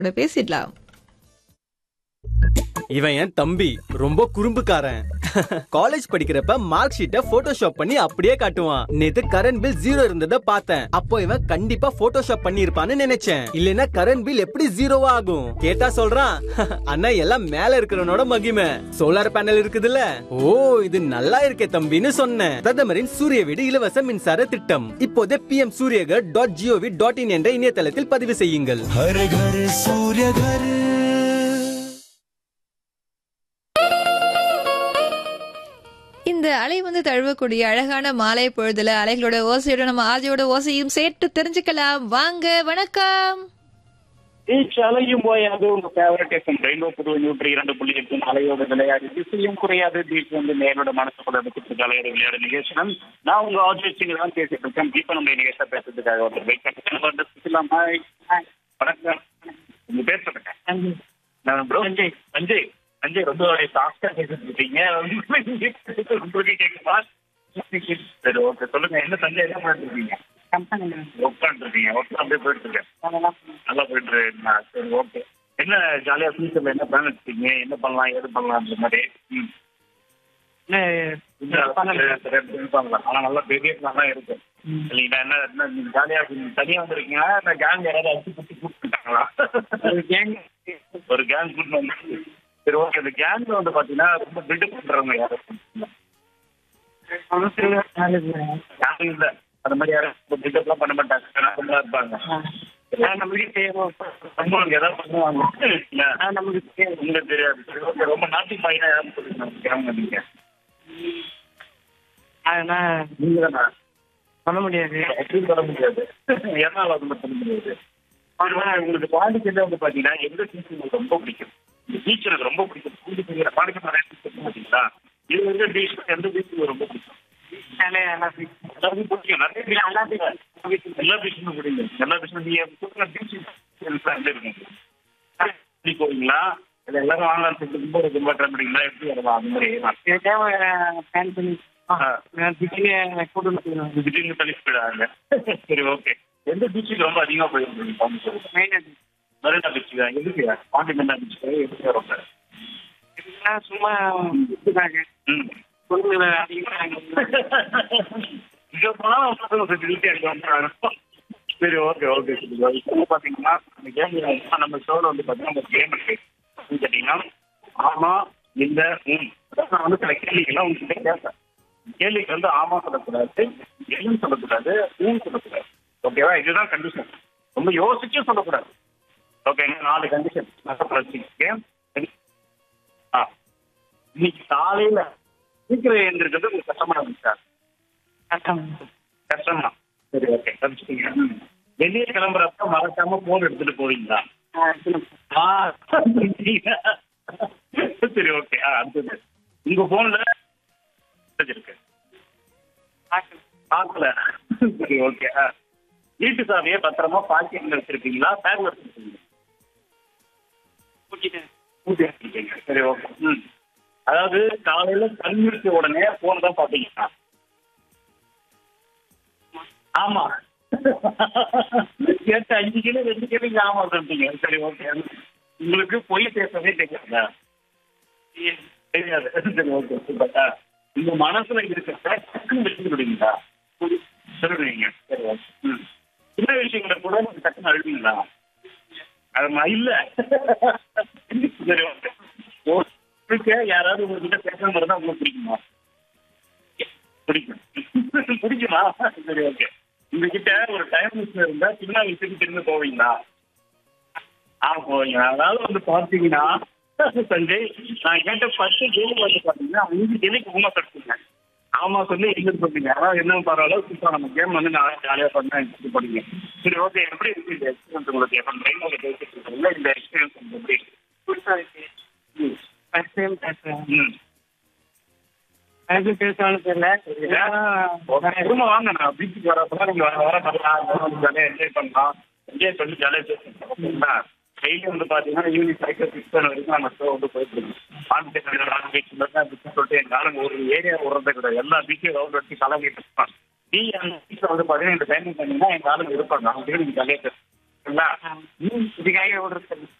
கூட பேசிடலாம் இவன் என் தம்பி ரொம்ப குறும்புக்காரன் காலேஜ் படிக்கிறப்ப மார்க் ஷீட்டை போட்டோஷாப் பண்ணி அப்படியே காட்டுவான் நேத்து கரண்ட் பில் ஜீரோ இருந்தத பார்த்தேன் அப்போ இவன் கண்டிப்பா போட்டோஷாப் பண்ணி இருப்பான்னு நினைச்சேன் இல்லனா கரண்ட் பில் எப்படி ஜீரோவா ஆகும் கேட்டா சொல்றான் அண்ணா எல்லாம் மேல இருக்கிறவனோட மகிமை சோலார் பேனல் இருக்குதுல்ல ஓ இது நல்லா இருக்கே தம்பின்னு சொன்னேன் பிரதமரின் சூரிய வீடு இலவச மின்சார திட்டம் இப்போதே PM Suryaghar dot gov dot in என்ற இணையதளத்தில் பதிவு செய்யுங்கள் हर घर सूर्य घर இந்த அலை வந்து தழுவக்கூடிய அழகான மாலை பொழுதுல அலைகளோட ஓசையோட நம்ம ஆதியோட ஓசையும் சேர்த்து தெரிஞ்சுக்கலாம் வாங்க வணக்கம் பீச் அலையும் போயாது உங்க ஃபேவரட் எஃப்எம் ரெயின்போ புது நூற்றி இரண்டு புள்ளி எட்டு அலையோட விளையாடு திசையும் குறையாது பீச் வந்து நேரோட மனசுக்குள்ள எடுத்துட்டு அலையோட விளையாடு நிகழ்ச்சி நான் உங்க ஆஜித் சிங் தான் பேசிட்டு இருக்கேன் இப்ப நம்ம நிகழ்ச்சியா பேசுறதுக்காக ஒரு வெயிட் பண்ணுறேன் வணக்கம் உங்க பேர் சொல்லுங்க நான் ப்ரோ சஞ்சய் சஞ்சய் சஞ்சய் ரொம்ப சாஃப்டா பேசிட்டு இருக்கீங்க உங்களுக்கு கேட்குமா சரி ஓகே சொல்லுங்க என்ன சஞ்சய் என்ன பண்ணிட்டு இருக்கீங்க ஒர்க் பண்ணிட்டு இருக்கீங்க ஒர்க் அப்படியே போயிட்டு இருக்கேன் நல்லா போயிட்டு இருக்கா சரி ஓகே என்ன ஜாலியா ஃபியூச்சர்ல என்ன பிளான் வச்சிருக்கீங்க என்ன பண்ணலாம் ஏது பண்ணலாம்ன்ற மாதிரி ம் பண்ணலாம் ஆனா நல்லா பெரிய பிளான் தான் இருக்கு இல்லைங்களா என்ன என்ன நீங்க ஜாலியா தனியா வந்திருக்கீங்களா இல்ல கேங் யாராவது அடிச்சு குத்தி கூப்பிட்டுட்டாங்களா ஒரு கேங் ஒரு கேங் கூட்டு வந்து சரி ஓகே இந்த கேங்ல வந்து பாத்தீங்கன்னா ரொம்ப பில்டப் பண்றவங்க யாரும் யாரும் இல்ல அந்த மாதிரி யாரும் பில்டப் எல்லாம் பண்ண மாட்டாங்க நல்லா இருப்பாங்க நம்மளுக்கு நம்மளுக்கு ஏதாவது பண்ணுவாங்க நமக்கு உங்களுக்கு தெரியாது சரி ஓகே ரொம்ப நாட்டி பையனா யாரும் சொல்லுங்க கேங்க நீங்க நீங்க தானே பண்ண முடியாது எப்படி பண்ண முடியாது ஏன்னா அது மட்டும் பண்ண முடியாது ஆனா, உங்களுக்கு பாண்டிச்சேரி வந்து பாத்தீங்கன்னா எந்த டீச்சர் உங்களுக்கு ரொம்ப பிடிக்கும் இந்த டீச்சர் எனக்கு ரொம்ப பிடிக்கும் பாண்டிச்சேரி பாண்டிச்சேரி நிறைய டீச்சர் பாத்தீங்களா இது வந்து டீச்சர் எந்த டீச்சர் ரொம்ப பிடிக்கும் எல்லாருக்கும் பிடிக்கும் நிறைய teacher எல்லா teacher- எல்லா டீச்சரும் பிடிக்கும் எல்லா டீச்சரும் நீங்க கொடுக்குற டீச்சர் இருக்கும் எப்படி போவீங்களா இல்ல எல்லாரும் ஆன்லைன் சொல்லிட்டு ரொம்ப ரொம்ப ட்ரை பண்ணீங்களா எப்படி வரலாம் அந்த மாதிரி திடீர்னு தள்ளி போயிடாங்க சரி ஓகே எந்த பீச்சுக்கு ரொம்ப அதிகமா போயிருக்கீங்க பாண்டிச்சேரி மெரினா பீச் தான் எதுக்கு பாண்டி மெரினா பீச் எதுக்கு ரொம்ப சும்மா ம் பொண்ணுங்களை அதிகமாக இங்க போனா உங்களுக்கு திருப்பி அடிக்க வந்துடுறாங்க சரி ஓகே ஓகே சரி இப்போ பாத்தீங்கன்னா அந்த கேம் நம்ம ஷோல வந்து பாத்தீங்கன்னா ஒரு கேம் இருக்கு அப்படின்னு கேட்டீங்கன்னா ஆமா இல்ல ம் அதாவது நான் வந்து சில கேள்விகள்லாம் உங்ககிட்ட கேட்பேன் கேள்விக்கு வந்து ஆமா சொல்லக்கூடாது இல்லைன்னு சொல்லக்கூடாது ஊன்னு சொல்லக்கூடாது ஓகேவா இதுதான் கண்டிஷன் ரொம்ப யோசிச்சும் சொல்லக்கூடாது ஓகேங்க நாலு கண்டிஷன் கேம் ஆ இன்னைக்கு காலையில சீக்கிரம் எழுந்திருக்கிறது உங்களுக்கு கஷ்டமா இருந்துச்சா கஷ்டம் தான் சரி ஓகே தப்பிச்சிட்டீங்க வெளியே கிளம்புறப்ப மறக்காம போன் எடுத்துட்டு போவீங்களா ஆ, சரி ஓகே ஆ அடுத்தது உங்க போன்ல இருக்கு பார்க்கல சரி ஓகே ஆ வீட்டு சாவியை பத்திரமா பாக்கெட்ல வச்சிருக்கீங்களா பேக்ல வச்சிருக்கீங்களா பூட்டி வச்சிருக்கீங்க சரி ஓகே ம் அதாவது காலையில கண் முடிச்ச உடனே போன் தான் பாத்தீங்கன்னா ஆமா கேட்ட அஞ்சு கிலோ ரெண்டு கிலோ இங்க ஆமா சொல்றீங்க சரி ஓகே உங்களுக்கு பொய் பேசவே தெரியாதா தெரியாது சரி ஓகே சூப்பர்டா உங்க மனசுல இருக்கிறத டக்குன்னு வச்சுட்டு விடுவீங்களா சொல்லுவீங்க சரி ஓகே ம் சின்ன விஷயங்களை கூட நீங்க டக்குன்னு அழுவீங்களா அது ம- இல்ல சரி ஓகே உங்களுக்கு யாராவது உங்ககிட்ட பேசாம இருந்தா உங்களுக்கு பிடிக்குமா பிடிக்கும் பிடிக்குமா சரி ஓகே உங்ககிட்ட ஒரு டைம் மிஷின் இருந்தா சின்ன வயசுக்கு திரும்ப போவீங்களா ஆ போவீங்க அதாவது வந்து பார்த்தீங்கன்னா சஞ்சய் நான் கேட்ட பத்து கேள்வி வந்து பார்த்தீங்கன்னா அஞ்சு கேள்விக்கு உண்மை கட்டுங்க ஆமா சொல்லி எங்களுக்கு சொல்றீங்க அதாவது என்ன பரவாயில்ல சூப்பரா நம்ம கேம் வந்து நான் ஜாலியாக பண்ணேன் இது பண்ணீங்க சரி ஓகே எப்படி இருக்கு இந்த எக்ஸ்பீரியன்ஸ் உங்களுக்கு எப்போ ட்ரெயினில் பேசிட்டு இருக்கீங்களா இந்த எக்ஸ்பீரியன்ஸ் உங்களுக்கு எப்படி இருக்கு புதுசா இருக்கு ம். ஃபர்ஸ்ட் டைம் பேசுறேன் ம் எனக்கு பேசணும்னு தெரியல ஓகே, திரும்ப வாங்க நான் பீச்சுக்கு வரப்ப நீங்க வர வர பண்ணலாம் ஜாலியாக என்ஜாய் பண்ணலாம் என்ஜாய் பண்ணி ஜாலியாக பேசணுங்களா டெய்லி வந்து பாத்தீங்கன்னா ஈவினிங் சைக்கிள் சிக்ஸ் மணி வரைக்கும் நம்ம ஷோ வந்து போயிட்டு இருக்கோம் பாண்டிச்சேரி பீச் பீச் சொல்லிட்டு எங்களால ஒரு ஏரியா விடுறதே கிடையாது எல்லா பீச்சையும் ரவுண்ட் அடிச்சு கலங்கிட்டு இருப்பான் நீ அந்த பீச்சில் வந்து பாத்தீங்கன்னா இந்த டைமிங் பண்ணீங்கன்னா எங்க ஆளுங்க இருப்பாங்க அவங்க நீங்க ஜாலியாக பேச இருக்குல்ல ம், இதுக்காக விடுறது